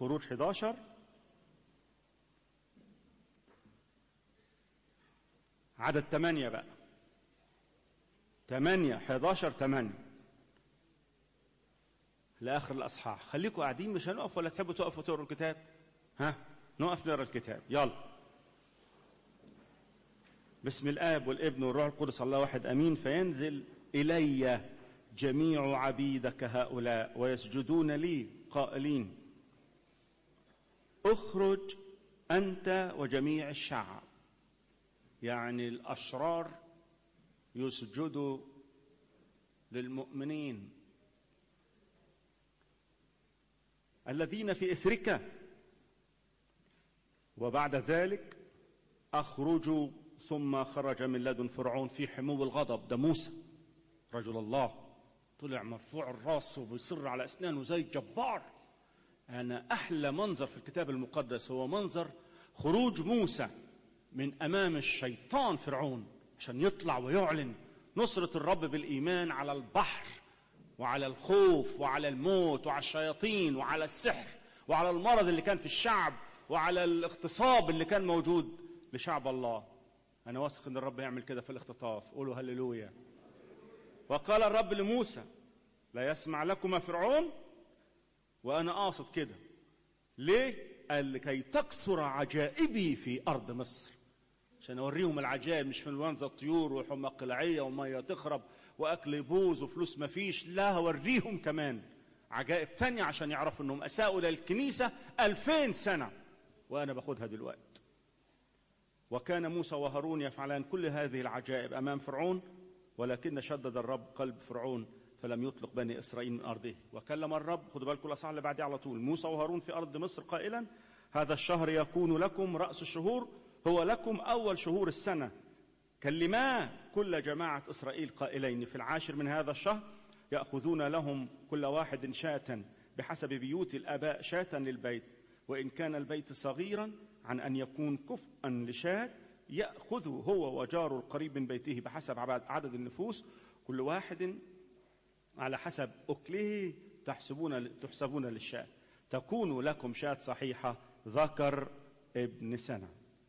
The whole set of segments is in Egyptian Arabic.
خروج 11 عدد 8 بقى 8 11 8 لآخر الأصحاح خليكم قاعدين مش هنقف ولا تحبوا تقفوا تقروا الكتاب ها نقف نقرا الكتاب يلا باسم الآب والابن والروح القدس الله واحد أمين فينزل إلي جميع عبيدك هؤلاء ويسجدون لي قائلين اخرج أنت وجميع الشعب يعني الأشرار يسجدوا للمؤمنين الذين في إثرك وبعد ذلك أخرجوا ثم خرج من لدن فرعون في حمو الغضب ده موسى رجل الله طلع مرفوع الراس وبيصر على أسنانه زي الجبار أنا أحلى منظر في الكتاب المقدس هو منظر خروج موسى من أمام الشيطان فرعون عشان يطلع ويعلن نصرة الرب بالإيمان على البحر وعلى الخوف وعلى الموت وعلى الشياطين وعلى السحر وعلى المرض اللي كان في الشعب وعلى الاغتصاب اللي كان موجود لشعب الله أنا واثق إن الرب يعمل كده في الاختطاف قولوا هللويا وقال الرب لموسى لا يسمع لكما فرعون وأنا قاصد كده ليه؟ قال لكي تكثر عجائبي في أرض مصر عشان أوريهم العجائب مش في منظر طيور وحمى قلعية ومية تخرب وأكل يبوظ وفلوس مفيش لا هوريهم كمان عجائب تانية عشان يعرفوا أنهم أساءوا للكنيسة ألفين سنة وأنا باخدها دلوقتي وكان موسى وهارون يفعلان كل هذه العجائب أمام فرعون ولكن شدد الرب قلب فرعون فلم يطلق بني إسرائيل من أرضه وكلم الرب خدوا بالكم الأصحاح اللي بعديه على طول موسى وهارون في أرض مصر قائلا هذا الشهر يكون لكم رأس الشهور هو لكم أول شهور السنة كلما كل جماعة إسرائيل قائلين في العاشر من هذا الشهر يأخذون لهم كل واحد شاة بحسب بيوت الآباء شاة للبيت وإن كان البيت صغيرا عن أن يكون كفءا لشاة يأخذ هو وجاره القريب من بيته بحسب عدد النفوس كل واحد على حسب أكله تحسبون تحسبون للشاة تكون لكم شاة صحيحة ذكر ابن سنة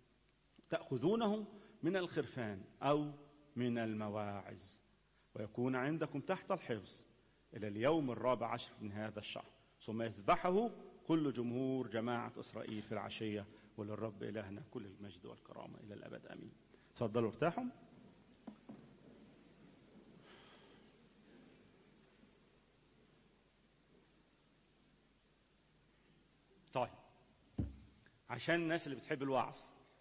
تأخذونه من الخرفان أو من المواعز ويكون عندكم تحت الحفظ إلى اليوم الرابع عشر من هذا الشهر ثم يذبحه كل جمهور جماعة إسرائيل في العشية وللرب إلهنا كل المجد والكرامة إلى الأبد آمين تفضلوا ارتاحوا طيب عشان الناس اللي بتحب الوعظ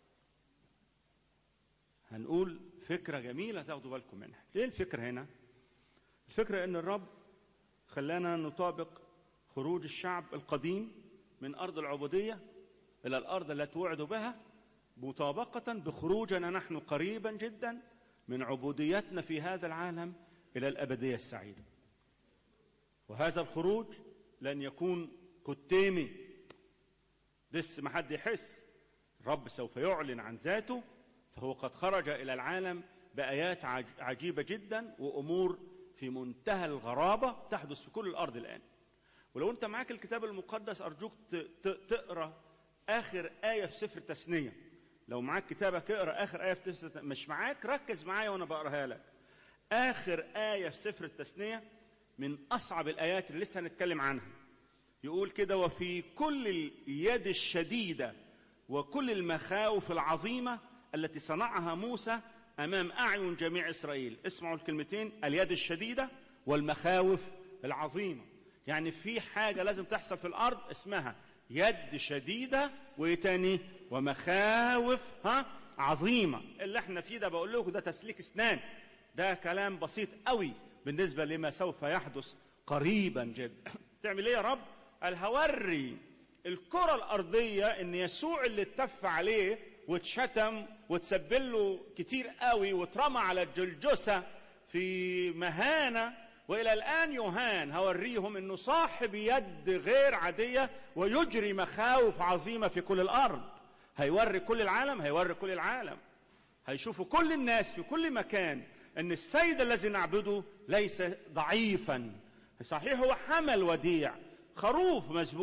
هنقول فكرة جميلة تاخدوا بالكم منها ليه الفكرة هنا الفكرة ان الرب خلانا نطابق خروج الشعب القديم من أرض العبودية إلى الأرض التي وعدوا بها مطابقة بخروجنا نحن قريبا جدا من عبوديتنا في هذا العالم إلى الأبدية السعيدة وهذا الخروج لن يكون كتيمي دس ما حد يحس الرب سوف يعلن عن ذاته فهو قد خرج إلى العالم بآيات عجيبة جدا وأمور في منتهى الغرابة تحدث في كل الأرض الآن ولو أنت معاك الكتاب المقدس أرجوك تقرأ آخر آية في سفر تثنية لو معاك كتابك اقرأ آخر آية في سفر مش معاك ركز معايا وأنا بقراها لك آخر آية في سفر التثنية من أصعب الآيات اللي لسه هنتكلم عنها يقول كده وفي كل اليد الشديدة وكل المخاوف العظيمة التي صنعها موسى أمام أعين جميع إسرائيل اسمعوا الكلمتين اليد الشديدة والمخاوف العظيمة يعني في حاجة لازم تحصل في الأرض اسمها يد شديدة وإيه تاني ومخاوف ها عظيمة اللي احنا فيه ده بقول لكم ده تسليك اسنان ده كلام بسيط قوي بالنسبة لما سوف يحدث قريبا جدا تعمل ايه يا رب قال هوري الكرة الأرضية إن يسوع اللي اتف عليه واتشتم واتسبل له كتير قوي واترمى على الجلجسة في مهانة وإلى الآن يهان هوريهم إنه صاحب يد غير عادية ويجري مخاوف عظيمة في كل الأرض هيوري كل العالم هيوري كل العالم هيشوفوا كل الناس في كل مكان أن السيد الذي نعبده ليس ضعيفا صحيح هو حمل وديع خروف مذبوح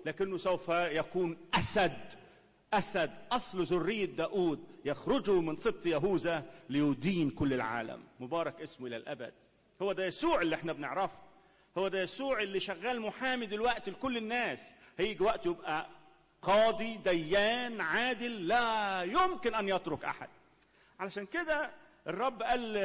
لكنه سوف يكون أسد أسد أصل ذرية داود يخرج من سبط يهوذا ليدين كل العالم مبارك اسمه إلى الأبد هو ده يسوع اللي احنا بنعرفه هو ده يسوع اللي شغال محامي دلوقتي لكل الناس هيجي وقت يبقى قاضي ديان عادل لا يمكن أن يترك أحد علشان كده الرب قال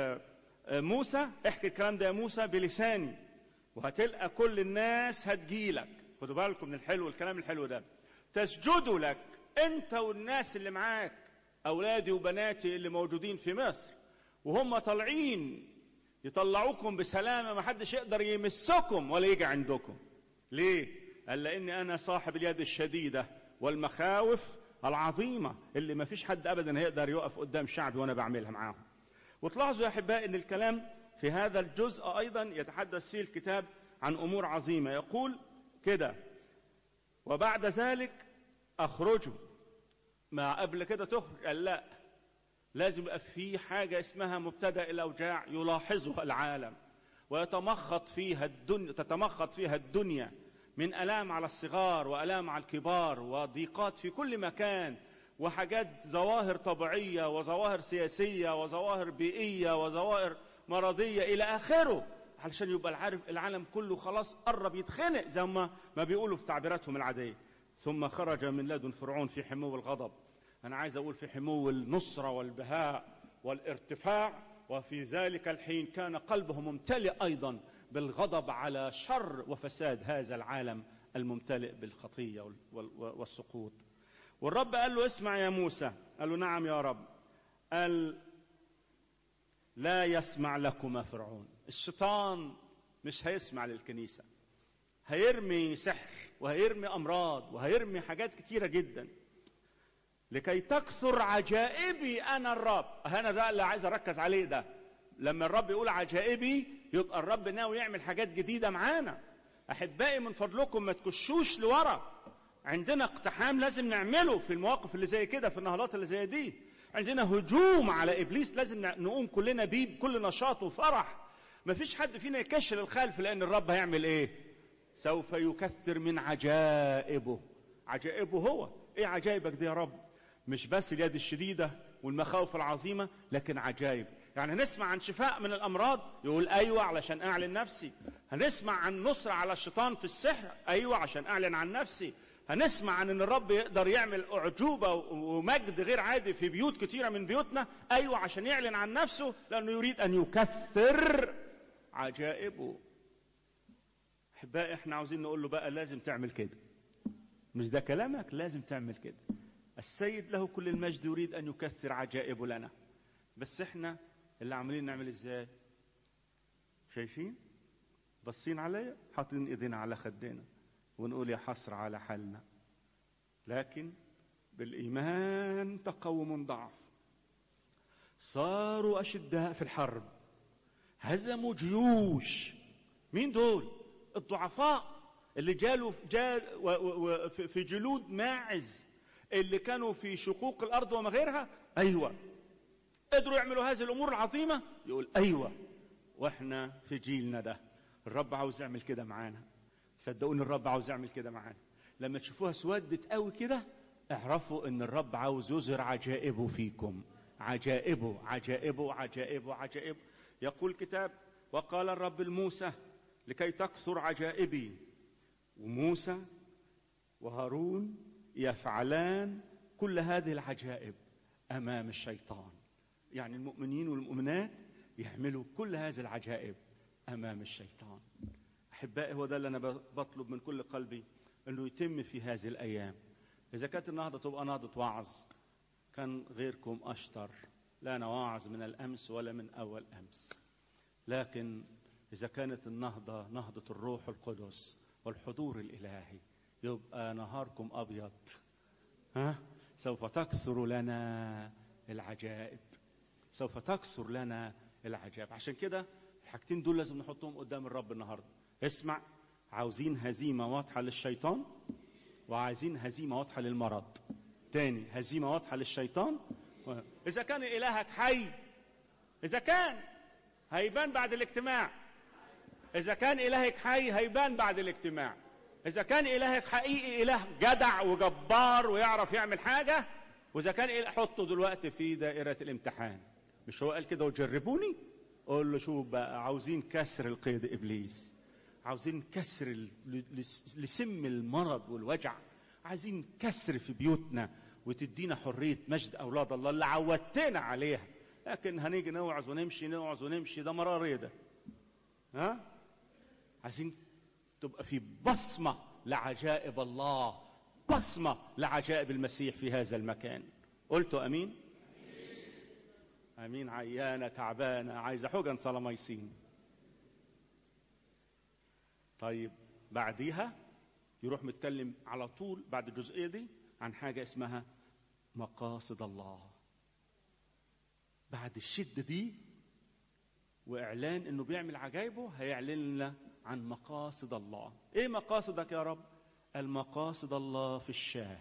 موسى احكي الكلام ده يا موسى بلساني وهتلقى كل الناس هتجيلك خدوا بالكم من الحلو الكلام الحلو ده تسجدوا لك انت والناس اللي معاك اولادي وبناتي اللي موجودين في مصر وهم طالعين يطلعوكم بسلامه ما حدش يقدر يمسكم ولا يجي عندكم ليه قال لاني انا صاحب اليد الشديده والمخاوف العظيمه اللي ما فيش حد ابدا هيقدر يقف قدام شعبي وانا بعملها معاهم وتلاحظوا يا احبائي ان الكلام في هذا الجزء ايضا يتحدث فيه الكتاب عن امور عظيمه يقول كده وبعد ذلك اخرجوا ما قبل كده تخرج قال لا لازم يبقى في حاجه اسمها مبتدا الاوجاع يلاحظها العالم ويتمخط فيها الدنيا تتمخط فيها الدنيا من الام على الصغار والام على الكبار وضيقات في كل مكان وحاجات ظواهر طبيعيه وظواهر سياسيه وظواهر بيئيه وظواهر مرضيه الى اخره علشان يبقى العارف العالم كله خلاص قرب يتخنق زي ما ما بيقولوا في تعبيراتهم العاديه ثم خرج من لدن فرعون في حمو الغضب انا عايز اقول في حمو النصره والبهاء والارتفاع وفي ذلك الحين كان قلبه ممتلئ ايضا بالغضب على شر وفساد هذا العالم الممتلئ بالخطيه والسقوط والرب قال له اسمع يا موسى قال له نعم يا رب قال لا يسمع لكما فرعون الشيطان مش هيسمع للكنيسة هيرمي سحر وهيرمي أمراض وهيرمي حاجات كتيرة جدا لكي تكثر عجائبي أنا الرب أنا ده اللي عايز أركز عليه ده لما الرب يقول عجائبي يبقى الرب ناوي يعمل حاجات جديدة معانا أحبائي من فضلكم ما تكشوش لورا عندنا اقتحام لازم نعمله في المواقف اللي زي كده في النهضات اللي زي دي عندنا هجوم على ابليس لازم نقوم كلنا بيه بكل نشاط وفرح ما فيش حد فينا يكش للخلف لان الرب هيعمل ايه سوف يكثر من عجائبه عجائبه هو ايه عجائبك دي يا رب مش بس اليد الشديده والمخاوف العظيمه لكن عجائب يعني هنسمع عن شفاء من الامراض يقول ايوه علشان اعلن نفسي هنسمع عن نصره على الشيطان في السحر ايوه عشان اعلن عن نفسي هنسمع عن ان الرب يقدر يعمل اعجوبه ومجد غير عادي في بيوت كتيره من بيوتنا ايوه عشان يعلن عن نفسه لانه يريد ان يكثر عجائبه احبائي احنا عاوزين نقول له بقى لازم تعمل كده مش ده كلامك لازم تعمل كده السيد له كل المجد يريد ان يكثر عجائبه لنا بس احنا اللي عاملين نعمل ازاي شايفين باصين عليا حاطين ايدينا على خدنا ونقول يا حسر على حالنا لكن بالايمان تقوم ضعف صاروا اشداء في الحرب هزموا جيوش مين دول الضعفاء اللي جالوا جال في جلود ماعز اللي كانوا في شقوق الارض وما غيرها ايوه قدروا يعملوا هذه الامور العظيمه يقول ايوه واحنا في جيلنا ده الرب عاوز يعمل كده معانا صدقوني الرب عاوز يعمل كده معانا لما تشوفوها سودت قوي كده اعرفوا ان الرب عاوز يظهر عجائبه فيكم عجائبه عجائبه عجائبه عجائبه يقول كتاب وقال الرب لموسى لكي تكثر عجائبي وموسى وهارون يفعلان كل هذه العجائب امام الشيطان يعني المؤمنين والمؤمنات يعملوا كل هذه العجائب امام الشيطان احبائي هو ده اللي انا بطلب من كل قلبي انه يتم في هذه الايام اذا كانت النهضه تبقى نهضه وعظ كان غيركم اشطر لا انا واعظ من الامس ولا من اول امس لكن اذا كانت النهضه نهضه الروح القدس والحضور الالهي يبقى نهاركم ابيض ها سوف تكثر لنا العجائب سوف تكثر لنا العجائب عشان كده الحاجتين دول لازم نحطهم قدام الرب النهارده اسمع عاوزين هزيمة واضحة للشيطان وعايزين هزيمة واضحة للمرض تاني هزيمة واضحة للشيطان و... إذا كان إلهك حي إذا كان هيبان بعد الاجتماع إذا كان إلهك حي هيبان بعد الاجتماع اذا كان الهك حقيقي اله جدع وجبار ويعرف يعمل حاجه واذا كان إله حطه دلوقتي في دائره الامتحان مش هو قال كده وجربوني قول له شوف بقى عاوزين كسر القيد ابليس عاوزين كسر ال- لس- لسم المرض والوجع عايزين كسر في بيوتنا وتدينا حريه مجد اولاد الله اللي عودتنا عليها لكن هنيجي نوعظ ونمشي نوعظ ونمشي ده مرار ده ها عايزين تبقى في بصمه لعجائب الله بصمه لعجائب المسيح في هذا المكان قلتوا امين امين عيانه تعبانه عايزه حجن صلميسين طيب بعديها يروح متكلم على طول بعد الجزئيه دي عن حاجه اسمها مقاصد الله بعد الشده دي واعلان انه بيعمل عجائبه هيعلن لنا عن مقاصد الله ايه مقاصدك يا رب المقاصد الله في الشاه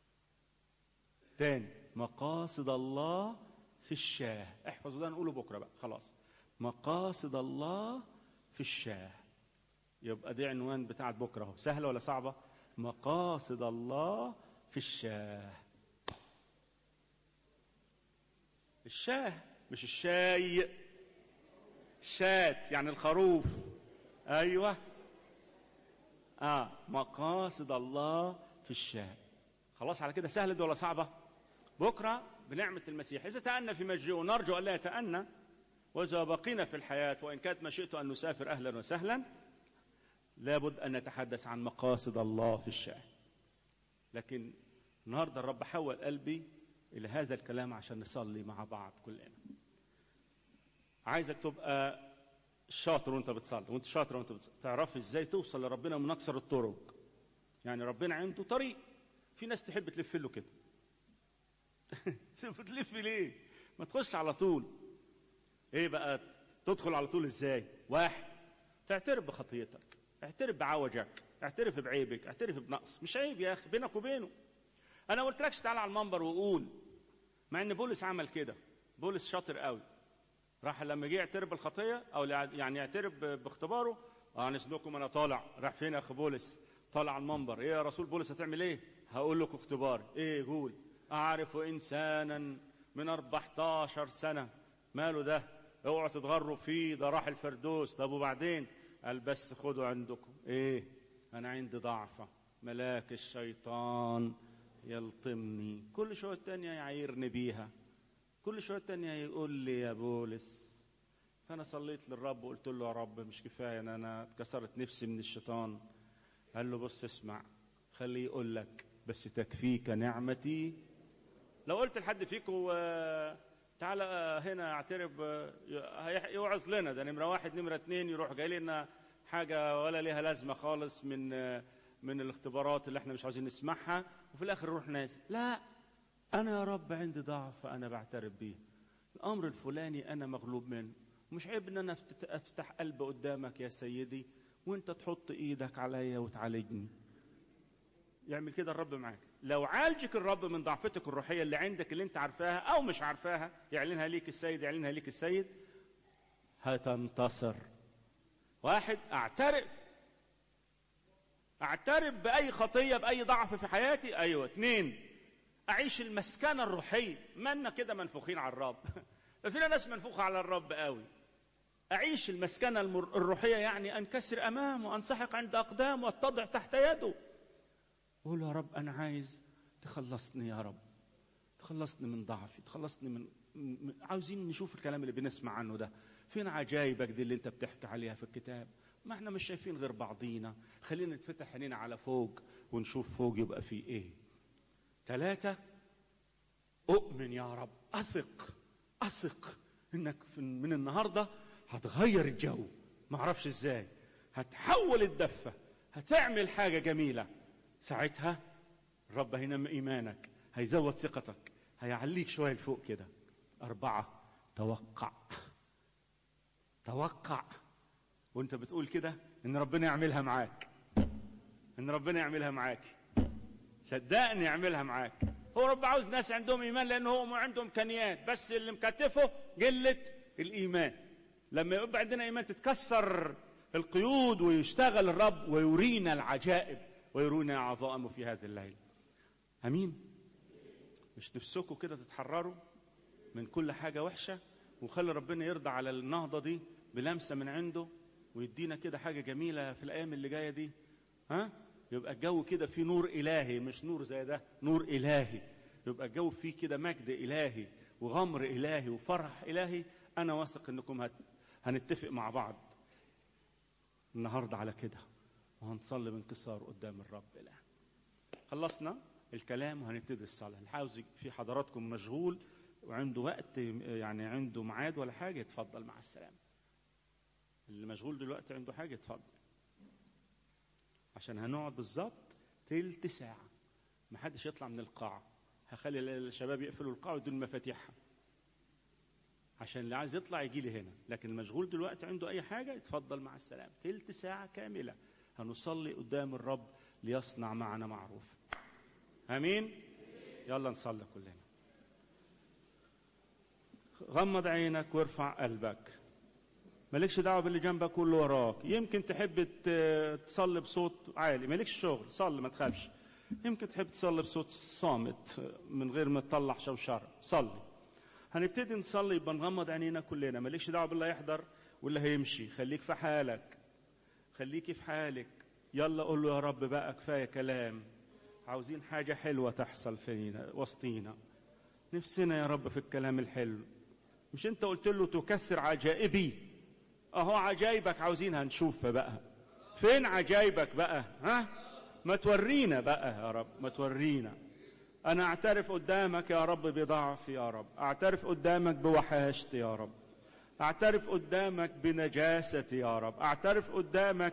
تاني مقاصد الله في الشاه احفظوا ده نقوله بكره بقى خلاص مقاصد الله في الشاه يبقى دي عنوان بتاعت بكره اهو سهله ولا صعبه مقاصد الله في الشاه الشاه مش الشاي شات يعني الخروف ايوه اه مقاصد الله في الشاه خلاص على كده سهله دي ولا صعبه بكره بنعمه المسيح اذا تأنى في مجيئه نرجو الا يتأنى واذا بقينا في الحياه وان كانت مشيئته ان نسافر اهلا وسهلا لابد ان نتحدث عن مقاصد الله في الشاه لكن النهارده الرب حول قلبي الى هذا الكلام عشان نصلي مع بعض كلنا عايزك تبقى شاطر وانت بتصلي وانت شاطر وانت بتصلي تعرف ازاي توصل لربنا من اكثر الطرق يعني ربنا عنده طريق في ناس تحب تلف له كده بتلف ليه ما تخش على طول ايه بقى تدخل على طول ازاي واحد تعترف بخطيتك اعترف بعوجك اعترف بعيبك اعترف بنقص مش عيب يا اخي بينك وبينه انا قلت لكش تعالى على المنبر وقول مع ان بولس عمل كده بولس شاطر قوي راح لما جه يعترف بالخطيه او يعني يعترف ب- باختباره اه نسلكم انا طالع راح فين يا اخي بولس طالع على المنبر ايه يا رسول بولس هتعمل ايه هقول لكم اختباري ايه قول اعرف انسانا من 14 سنه ماله ده اوعوا تتغروا فيه ده راح الفردوس طب وبعدين قال بس خدوا عندكم ايه انا عندي ضعفه ملاك الشيطان يلطمني كل شويه تانية يعايرني بيها كل شويه تانية يقول لي يا بولس فانا صليت للرب وقلت له يا رب مش كفايه ان انا اتكسرت نفسي من الشيطان قال له بص اسمع خليه يقول لك بس تكفيك نعمتي لو قلت لحد فيكم آه، تعالى آه، هنا اعترف آه، هيح- يوعظ لنا ده نمره واحد نمره اتنين يروح جاي لنا حاجه ولا ليها لازمه خالص من آه، من الاختبارات اللي احنا مش عاوزين نسمعها وفي الاخر نروح نازل لا انا يا رب عندي ضعف انا بعترف بيه الامر الفلاني انا مغلوب منه مش عيب ان انا أفت- افتح قلبي قدامك يا سيدي وانت تحط ايدك عليا وتعالجني يعمل كده الرب معاك لو عالجك الرب من ضعفتك الروحيه اللي عندك اللي انت عارفاها او مش عارفاها يعلنها ليك السيد يعلنها ليك السيد هتنتصر واحد اعترف اعترف باي خطيه باي ضعف في حياتي ايوه اثنين اعيش المسكنه الروحيه مالنا كده منفوخين على الرب ده فينا ناس منفوخه على الرب قوي اعيش المسكنه المر- الروحيه يعني انكسر امامه انسحق عند اقدامه واتضع تحت يده قول يا رب انا عايز تخلصني يا رب تخلصني من ضعفي تخلصني من من- عاوزين نشوف الكلام اللي بنسمع عنه ده فين عجايبك دي اللي انت بتحكي عليها في الكتاب ما احنا مش شايفين غير بعضينا خلينا نتفتح عينينا على فوق ونشوف فوق يبقى فيه ايه ثلاثة أؤمن يا رب أثق أثق إنك في- من النهاردة هتغير الجو ما أعرفش إزاي هتحول الدفة هتعمل حاجة جميلة ساعتها الرب هينمي إيمانك هيزود ثقتك هيعليك شوية لفوق كده أربعة توقع توقع وانت بتقول كده ان ربنا يعملها معاك ان ربنا يعملها معاك صدقني يعملها معاك هو رب عاوز ناس عندهم ايمان لانه هو ما عنده امكانيات بس اللي مكتفه قله الايمان لما يبقى عندنا ايمان تتكسر القيود ويشتغل الرب ويرينا العجائب ويروني عظائمه في هذه الليلة أمين مش نفسكم كده تتحرروا من كل حاجة وحشة وخلي ربنا يرضى على النهضة دي بلمسة من عنده ويدينا كده حاجة جميلة في الأيام اللي جاية دي ها يبقى الجو كده فيه نور إلهي مش نور زي ده نور إلهي يبقى الجو فيه كده مجد إلهي وغمر إلهي وفرح إلهي أنا واثق إنكم هت... هنتفق مع بعض النهاردة على كده وهنصلي بانكسار قدام الرب إله خلصنا الكلام وهنبتدي الصلاة اللي عاوز في حضراتكم مشغول وعنده وقت يعني عنده ميعاد ولا حاجة يتفضل مع السلامة اللي مشغول دلوقتي عنده حاجة يتفضل عشان هنقعد بالظبط تلت ساعة ما حدش يطلع من القاعة هخلي الشباب يقفلوا القاعة ويدوا مفاتيحها عشان اللي عايز يطلع يجي لي هنا لكن المشغول دلوقتي عنده أي حاجة يتفضل مع السلامة تلت ساعة كاملة هنصلي قدام الرب ليصنع معنا معروف امين يلا نصلي كلنا غمض عينك وارفع قلبك مالكش دعوه باللي جنبك واللي وراك يمكن تحب تصلي بصوت عالي مالكش شغل صلي ما تخافش يمكن تحب تصلي بصوت صامت من غير ما تطلع شوشره صلي هنبتدي نصلي يبقى نغمض عينينا كلنا مالكش دعوه باللي هيحضر واللي هيمشي خليك في حالك خليكي في حالك يلا قول له يا رب بقى كفايه كلام عاوزين حاجة حلوة تحصل فينا وسطينا نفسنا يا رب في الكلام الحلو مش انت قلت له تكثر عجائبي اهو عجايبك عاوزينها نشوفها بقى فين عجايبك بقى ها ما تورينا بقى يا رب ما تورينا انا اعترف قدامك يا رب بضعفي يا رب اعترف قدامك بوحاشتي يا رب اعترف قدامك بنجاستي يا رب اعترف قدامك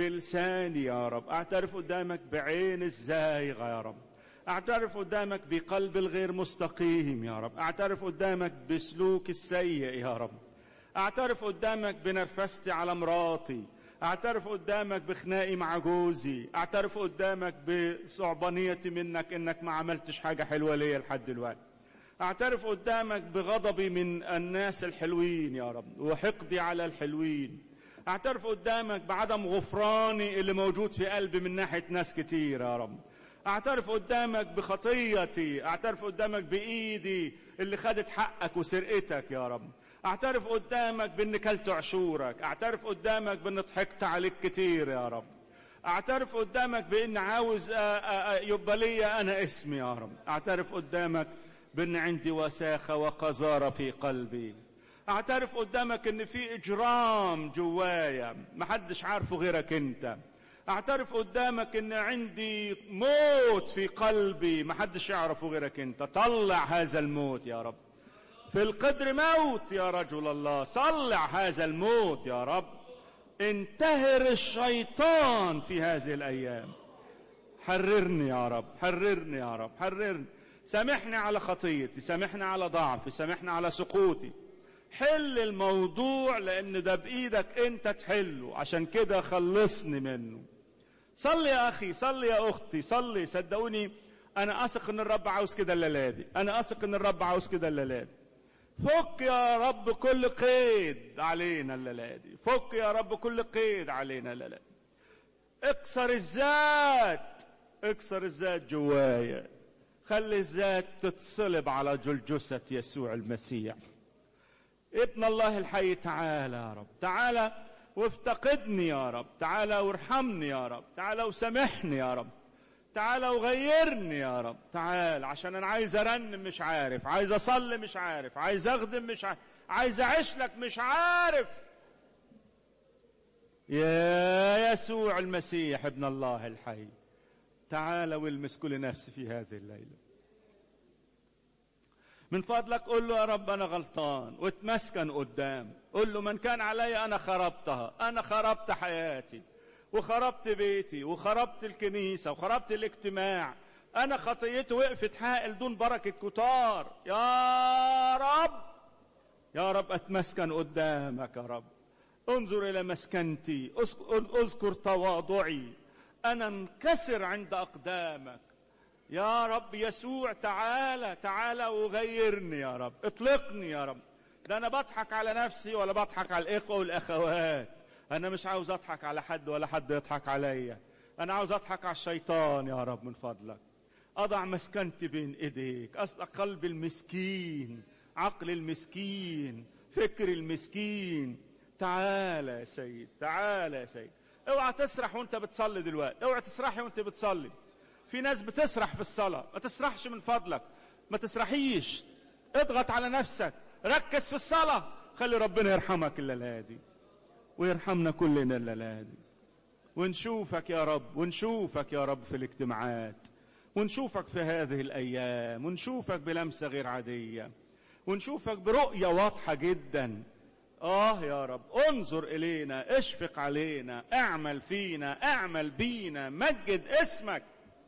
بلساني يا رب اعترف قدامك بعين الزايغه يا رب اعترف قدامك بقلب الغير مستقيم يا رب اعترف قدامك بسلوك السيء يا رب اعترف قدامك بنرفستي على مراتي اعترف قدامك بخناقي مع جوزي اعترف قدامك بصعبانيتي منك انك ما عملتش حاجه حلوه ليا لحد دلوقتي اعترف قدامك بغضبي من الناس الحلوين يا رب وحقدي على الحلوين اعترف قدامك بعدم غفراني اللي موجود في قلبي من ناحيه ناس كتير يا رب اعترف قدامك بخطيتي اعترف قدامك بايدي اللي خدت حقك وسرقتك يا رب اعترف قدامك بان كلت عشورك اعترف قدامك بان ضحكت عليك كتير يا رب اعترف قدامك بان عاوز يبقى ليا انا اسمي يا رب اعترف قدامك بان عندي وساخه وقذاره في قلبي اعترف قدامك ان في اجرام جوايا محدش عارفه غيرك انت اعترف قدامك ان عندي موت في قلبي محدش يعرفه غيرك انت طلع هذا الموت يا رب في القدر موت يا رجل الله طلع هذا الموت يا رب انتهر الشيطان في هذه الايام حررني يا رب حررني يا رب حررني سامحني على خطيتي سامحني على ضعفي سامحني على سقوطي حل الموضوع لان ده بايدك انت تحله عشان كده خلصني منه صلي يا اخي صلي يا اختي صلي صدقوني انا اثق ان الرب عاوز كده الليله دي انا اثق ان الرب عاوز كده الليله دي فك يا رب كل قيد علينا الليله دي فك يا رب كل قيد علينا الليله دي اكسر الذات اكسر الذات جوايا خلي الذات تتصلب على جلجسة يسوع المسيح ابن الله الحي تعالى يا رب تعالى وافتقدني يا رب تعالى وارحمني يا رب تعالى وسامحني يا رب تعالى وغيرني يا رب تعال عشان انا عايز ارنم مش عارف عايز اصلي مش عارف عايز اخدم مش عارف عايز اعيش لك مش عارف يا يسوع المسيح ابن الله الحي تعال والمس كل نفس في هذه الليله من فضلك قل له يا رب انا غلطان واتمسكن قدام قل له من كان علي انا خربتها انا خربت حياتي وخربت بيتي وخربت الكنيسة وخربت الاجتماع أنا خطيتي وقفت حائل دون بركة كتار يا رب يا رب أتمسكن قدامك يا رب انظر إلى مسكنتي اذكر تواضعي أنا انكسر عند أقدامك يا رب يسوع تعالى تعالى وغيرني يا رب اطلقني يا رب ده أنا بضحك على نفسي ولا بضحك على الإخوة والأخوات انا مش عاوز اضحك على حد ولا حد يضحك عليا انا عاوز اضحك على الشيطان يا رب من فضلك اضع مسكنتي بين ايديك اصدق قلب المسكين عقل المسكين فكر المسكين تعال يا سيد تعال يا سيد اوعى تسرح وانت بتصلي دلوقتي اوعى تسرحي وانت بتصلي في ناس بتسرح في الصلاة ما تسرحش من فضلك ما تسرحيش اضغط على نفسك ركز في الصلاة خلي ربنا يرحمك الليلة دي ويرحمنا كلنا الليلة دي ونشوفك يا رب ونشوفك يا رب في الاجتماعات ونشوفك في هذه الأيام ونشوفك بلمسة غير عادية ونشوفك برؤية واضحة جدا آه يا رب انظر إلينا اشفق علينا اعمل فينا اعمل بينا مجد اسمك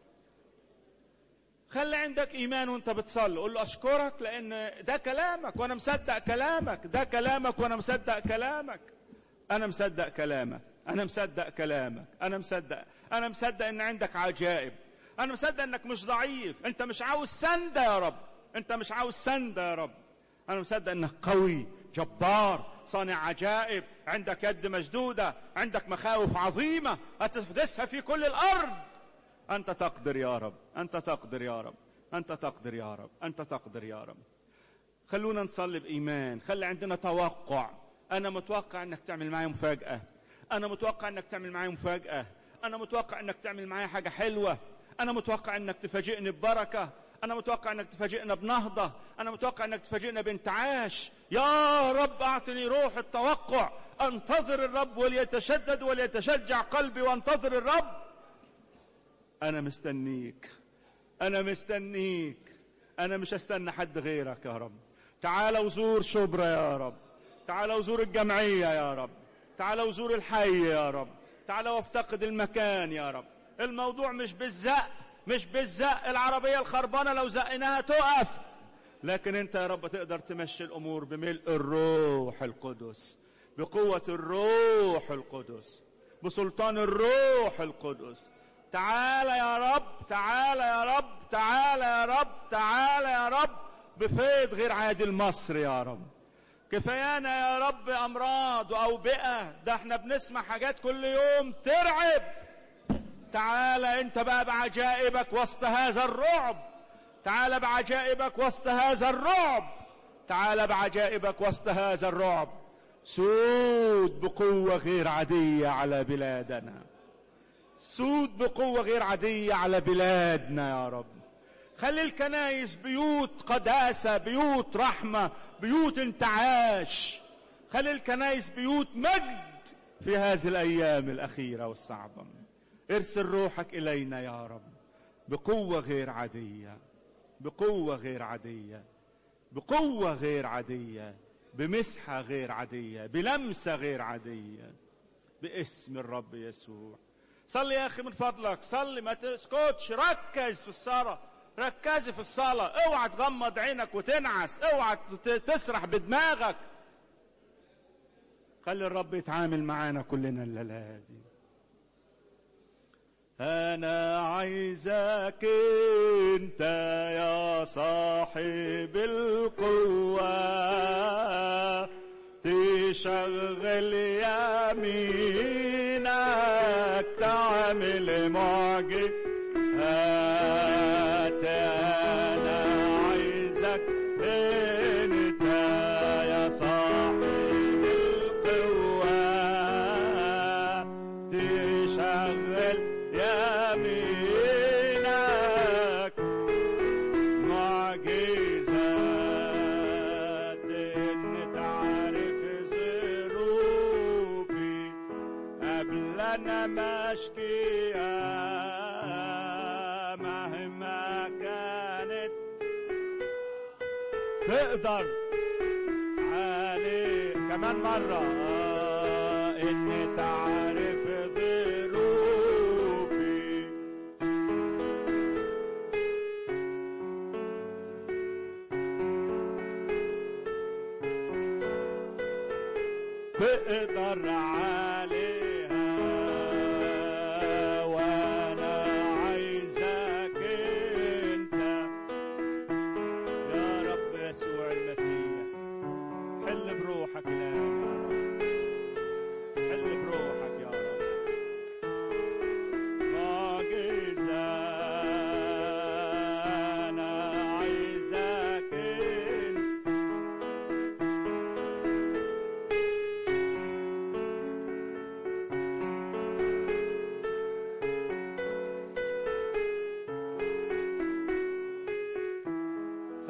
خلي عندك ايمان وانت بتصلي قول له اشكرك لان ده كلامك وانا مصدق كلامك ده كلامك وانا مصدق كلامك انا مصدق كلامك انا مصدق كلامك انا مصدق انا مصدق ان عندك عجائب انا مصدق انك مش ضعيف انت مش عاوز سندة يا رب انت مش عاوز سندة يا رب انا مصدق انك قوي جبار صانع عجائب عندك يد مشدودة عندك مخاوف عظيمة هتحدثها في كل الارض أنت تقدر يا رب أنت تقدر يا رب أنت تقدر يا رب أنت تقدر يا رب خلونا نصلي بإيمان خلي عندنا توقع أنا متوقع أنك تعمل معي مفاجأة أنا متوقع أنك تعمل معي مفاجأة أنا متوقع أنك تعمل معي حاجة حلوة أنا متوقع أنك تفاجئني ببركة أنا متوقع أنك تفاجئنا بنهضة أنا متوقع أنك تفاجئنا بانتعاش يا رب أعطني روح التوقع أنتظر الرب وليتشدد وليتشجع قلبي وانتظر الرب أنا مستنيك أنا مستنيك أنا مش هستنى حد غيرك يا رب تعال وزور شبرا يا رب تعال وزور الجمعية يا رب تعال وزور الحي يا رب تعال وافتقد المكان يا رب الموضوع مش بالزق مش بالزق العربية الخربانة لو زقناها تقف لكن انت يا رب تقدر تمشي الامور بملء الروح القدس بقوة الروح القدس بسلطان الروح القدس تعال يا رب تعال يا رب تعال يا رب تعال يا رب بفيض غير عادي لمصر يا رب كفايانا يا رب امراض واوبئه ده احنا بنسمع حاجات كل يوم ترعب تعال انت بقى بعجائبك وسط هذا الرعب تعال بعجائبك وسط هذا الرعب تعال بعجائبك وسط هذا الرعب سود بقوه غير عاديه على بلادنا سود بقوة غير عادية على بلادنا يا رب خلي الكنايس بيوت قداسة بيوت رحمة بيوت انتعاش خلي الكنايس بيوت مجد في هذه الأيام الأخيرة والصعبة ارسل روحك إلينا يا رب بقوة غير عادية بقوة غير عادية بقوة غير عادية بمسحة غير عادية بلمسة غير عادية باسم الرب يسوع صلي يا اخي من فضلك صلي ما تسكتش ركز في الصلاه ركزي في الصلاه اوعى تغمض عينك وتنعس اوعى تسرح بدماغك خلي الرب يتعامل معانا كلنا الليله دي انا عايزك انت يا صاحب القوه تشغل يمينك تعمل معجزات انا عايزك انت يا صاحب القوة تشغل يمينك معجزات ان تعرف ظروفي قبل انا مشكية مهما كانت تقدر عليه كمان مرة آه، ان تعرف ظروفي تقدر عليها وانا عايزك انت يا رب يسوع المسيح حل بروحك الان حل بروحك يا رب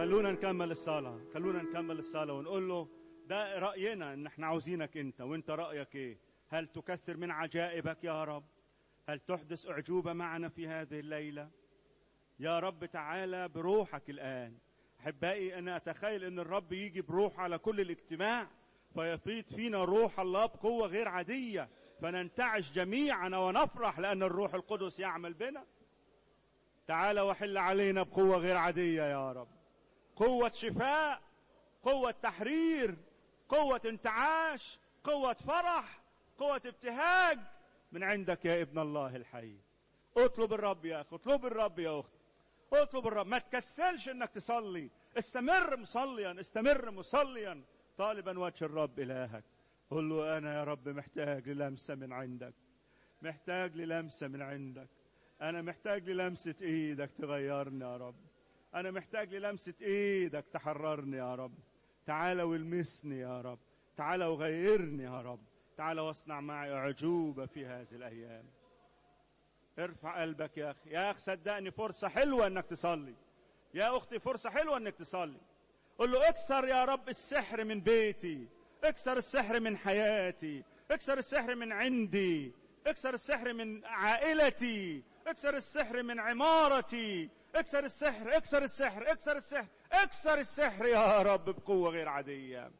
خلونا نكمل الصلاة خلونا نكمل الصلاة ونقول له ده رأينا ان احنا عاوزينك انت وانت رأيك ايه هل تكثر من عجائبك يا رب هل تحدث أعجوبة معنا في هذه الليلة يا رب تعالى بروحك الآن أحبائي أنا أتخيل أن الرب يجي بروح على كل الاجتماع فيفيض فينا روح الله بقوة غير عادية فننتعش جميعا ونفرح لأن الروح القدس يعمل بنا تعالى وحل علينا بقوة غير عادية يا رب قوة شفاء قوة تحرير قوة انتعاش قوة فرح قوة ابتهاج من عندك يا ابن الله الحي اطلب الرب يا اخي اطلب الرب يا اخت اطلب الرب ما تكسلش انك تصلي استمر مصليا استمر مصليا طالبا وجه الرب الهك قل له انا يا رب محتاج للمسه من عندك محتاج للمسه من عندك انا محتاج للمسه ايدك تغيرني يا رب انا محتاج للمسه ايدك تحررني يا رب تعال والمسني يا رب تعال وغيرني يا رب تعال واصنع معي اعجوبه في هذه الايام ارفع قلبك يا اخي يا اخي صدقني فرصه حلوه انك تصلي يا اختي فرصه حلوه انك تصلي قل له اكسر يا رب السحر من بيتي اكسر السحر من حياتي اكسر السحر من عندي اكسر السحر من عائلتي اكسر السحر من عمارتي اكسر السحر اكسر السحر اكسر السحر اكسر السحر يا رب بقوه غير عاديه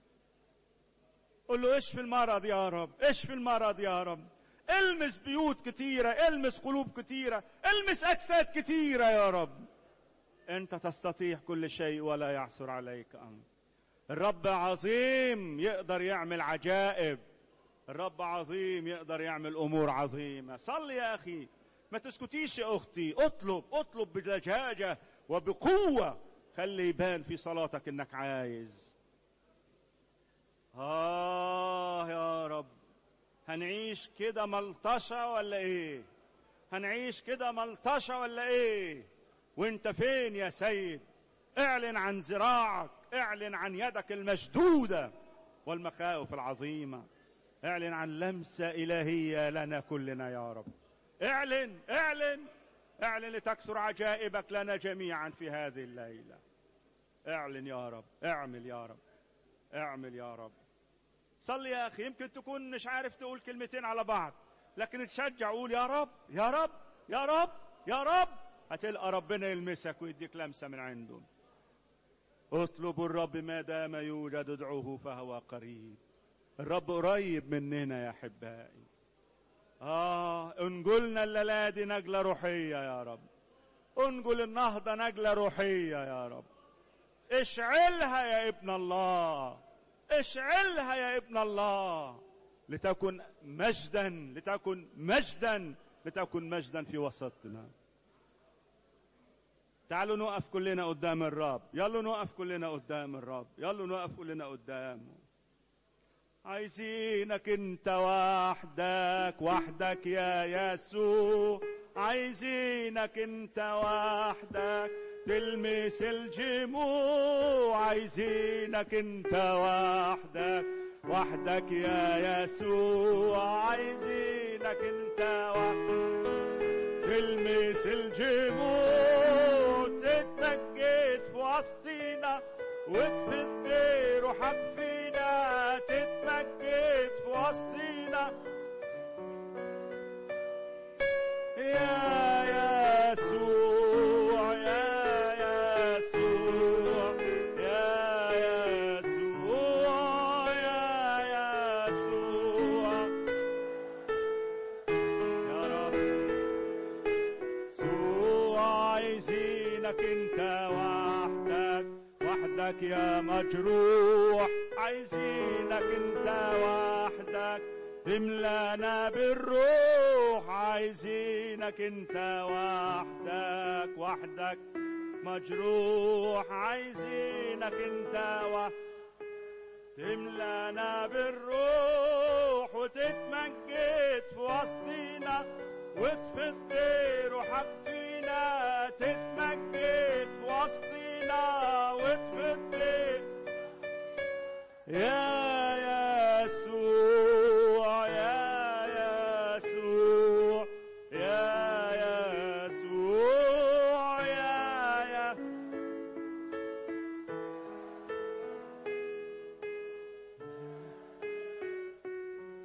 قل له اشفي المرض يا رب اشفي المرض يا رب المس بيوت كتيرة المس قلوب كتيرة المس أجساد كتيرة يا رب أنت تستطيع كل شيء ولا يعثر عليك أمر الرب عظيم يقدر يعمل عجائب الرب عظيم يقدر يعمل أمور عظيمة صل يا أخي ما تسكتيش يا أختي اطلب اطلب بلجاجة وبقوة خلي يبان في صلاتك انك عايز آه يا رب هنعيش كده ملطشة ولا إيه؟ هنعيش كده ملطشة ولا إيه؟ وأنت فين يا سيد؟ اعلن عن ذراعك، اعلن عن يدك المشدودة والمخاوف العظيمة. اعلن عن لمسة إلهية لنا كلنا يا رب. اعلن اعلن اعلن لتكثر عجائبك لنا جميعا في هذه الليلة. اعلن يا رب، اعمل يا رب. اعمل يا رب. صلي يا اخي يمكن تكون مش عارف تقول كلمتين على بعض لكن تشجع قول يا رب يا رب يا رب يا رب هتلقى ربنا يلمسك ويديك لمسه من عنده اطلبوا الرب ما دام يوجد ادعوه فهو قريب الرب قريب مننا يا احبائي اه انجلنا الليله دي نجله روحيه يا رب انجل النهضه نجله روحيه يا رب اشعلها يا ابن الله اشعلها يا ابن الله لتكن مجدا لتكن مجدا لتكن مجدا في وسطنا تعالوا نقف كلنا قدام الرب يلا نقف كلنا قدام الرب يلا نقف كلنا قدامه عايزينك انت وحدك وحدك يا يسوع عايزينك انت وحدك تلمس الجموع عايزينك انت وحدك وحدك يا يسوع عايزينك انت وحدك تلمس الجموع تتمجد في وسطينا وتفت بروحك فينا تتمجد في وسطينا يا يسوع يا يسوع يا يسوع يا يسوع يا رب يسوع عايزينك انت وحدك وحدك يا مجروح عايزينك انت وحدك تملانا بالروح عايزينك انت وحدك وحدك مجروح عايزينك انت وحدك تملانا بالروح وتتمجد في وسطينا وتفض بروحك فينا تتمجد في وسطينا وتفض يا يسوع يا يسوع يا يسوع يا يا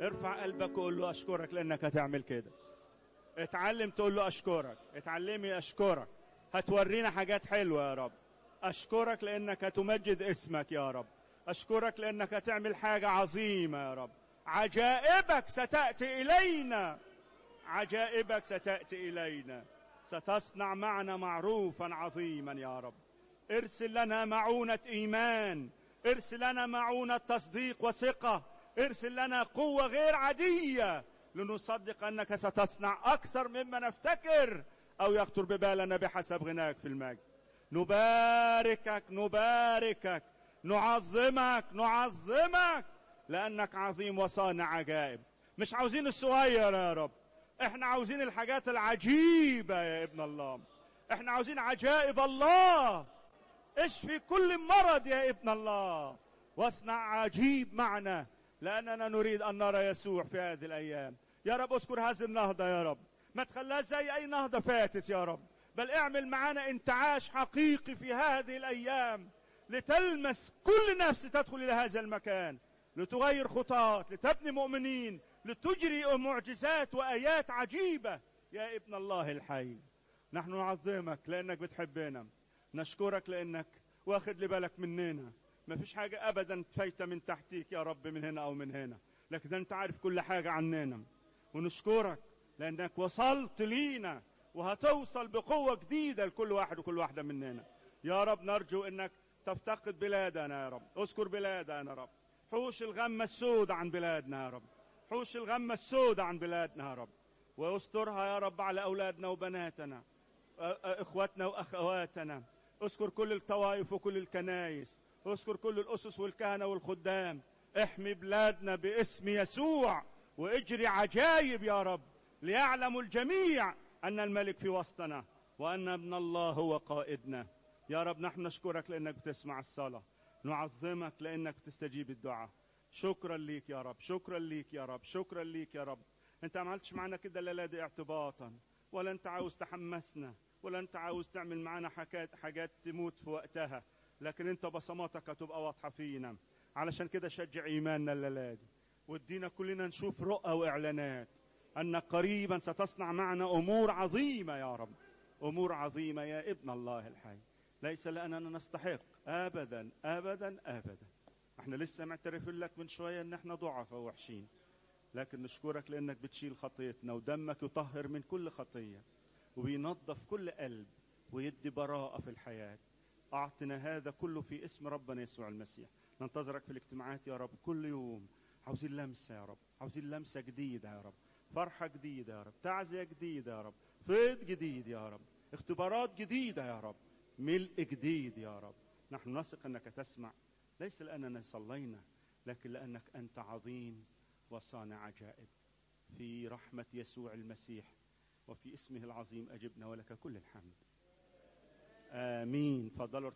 ارفع قلبك وقول له اشكرك لانك هتعمل كده اتعلم تقول له اشكرك اتعلمي اشكرك هتورينا حاجات حلوه يا رب اشكرك لانك هتمجد اسمك يا رب اشكرك لانك هتعمل حاجه عظيمه يا رب عجائبك ستاتي الينا عجائبك ستاتي الينا ستصنع معنا معروفا عظيما يا رب ارسل لنا معونه ايمان ارسل لنا معونه تصديق وثقه ارسل لنا قوه غير عاديه لنصدق انك ستصنع اكثر مما نفتكر او يخطر ببالنا بحسب غناك في المجد نباركك نباركك نعظمك نعظمك لانك عظيم وصانع عجائب مش عاوزين الصغير يا رب احنا عاوزين الحاجات العجيبه يا ابن الله احنا عاوزين عجائب الله اشفي كل مرض يا ابن الله واصنع عجيب معنا لاننا نريد ان نرى يسوع في هذه الايام يا رب اذكر هذه النهضه يا رب ما تخليها زي اي نهضه فاتت يا رب بل اعمل معنا انتعاش حقيقي في هذه الايام لتلمس كل نفس تدخل الى هذا المكان لتغير خطاط لتبني مؤمنين لتجري معجزات وايات عجيبه يا ابن الله الحي نحن نعظمك لانك بتحبنا نشكرك لانك واخد لبالك مننا ما فيش حاجة أبدا فايتة من تحتيك يا رب من هنا أو من هنا لكن أنت عارف كل حاجة عننا ونشكرك لأنك وصلت لينا وهتوصل بقوة جديدة لكل واحد وكل واحدة مننا يا رب نرجو أنك تفتقد بلادنا يا رب اذكر بلادنا يا رب حوش الغمة السوداء عن بلادنا يا رب حوش الغمة السوداء عن بلادنا يا رب واسترها يا رب على أولادنا وبناتنا إخواتنا وأخواتنا اذكر كل الطوائف وكل الكنايس اذكر كل الاسس والكهنه والخدام احمي بلادنا باسم يسوع واجري عجايب يا رب ليعلم الجميع ان الملك في وسطنا وان ابن الله هو قائدنا يا رب نحن نشكرك لانك بتسمع الصلاه نعظمك لانك بتستجيب الدعاء شكرا ليك يا رب شكرا ليك يا رب شكرا ليك يا رب انت ما عملتش معنا كده الليله دي اعتباطا ولا انت عاوز تحمسنا ولا انت عاوز تعمل معنا حاجات حاجات تموت في وقتها لكن انت بصماتك هتبقى واضحه فينا علشان كده شجع ايماننا الليله دي وادينا كلنا نشوف رؤى واعلانات انك قريبا ستصنع معنا امور عظيمه يا رب امور عظيمه يا ابن الله الحي ليس لاننا نستحق ابدا ابدا ابدا احنا لسه معترفين لك من شويه ان احنا ضعفاء ووحشين لكن نشكرك لانك بتشيل خطيتنا ودمك يطهر من كل خطيه وبينظف كل قلب ويدي براءه في الحياه أعطنا هذا كله في اسم ربنا يسوع المسيح ننتظرك في الاجتماعات يا رب كل يوم عاوزين لمسة يا رب عاوزين لمسة جديدة يا رب فرحة جديدة يا رب تعزية جديدة يا رب فيض جديد يا رب اختبارات جديدة يا رب ملء جديد يا رب نحن نثق أنك تسمع ليس لأننا صلينا لكن لأنك أنت عظيم وصانع عجائب في رحمة يسوع المسيح وفي اسمه العظيم أجبنا ولك كل الحمد آمين تفضلوا